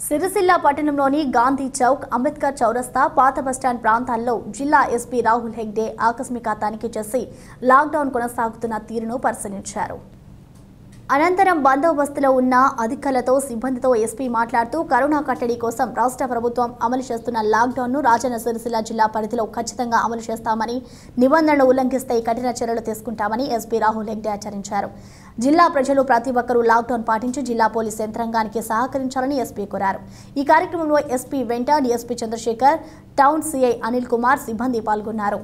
సిరిసిల్ల పట్టణంలోని గాంధీ చౌక్ అంబేద్కర్ చౌరస్తా పాత బస్టాండ్ ప్రాంతాల్లో జిల్లా ఎస్పీ రాహుల్ హెగ్డే ఆకస్మిక తనిఖీ చేసి లాక్డౌన్ కొనసాగుతున్న తీరును పరిశీలించారు అనంతరం బందోబస్తులో ఉన్న అధికారులతో సిబ్బందితో ఎస్పీ మాట్లాడుతూ కరోనా కట్టడి కోసం రాష్ట్ర ప్రభుత్వం అమలు చేస్తున్న లాక్డౌన్ను రాజన్న సిరిసిల్ల జిల్లా పరిధిలో ఖచ్చితంగా అమలు చేస్తామని నిబంధనలు ఉల్లంఘిస్తే కఠిన చర్యలు తీసుకుంటామని ఎస్పీ రాహుల్ హెగ్డే హెచ్చరించారు జిల్లా ప్రజలు ప్రతి ఒక్కరూ లాక్డౌన్ పాటించి జిల్లా పోలీస్ యంత్రాంగానికి సహకరించాలని ఎస్పీ కోరారు ఈ కార్యక్రమంలో ఎస్పీ వెంట DSP Chandrasekhar town CI Anil Kumar సిబ్బంది పాల్గొన్నారు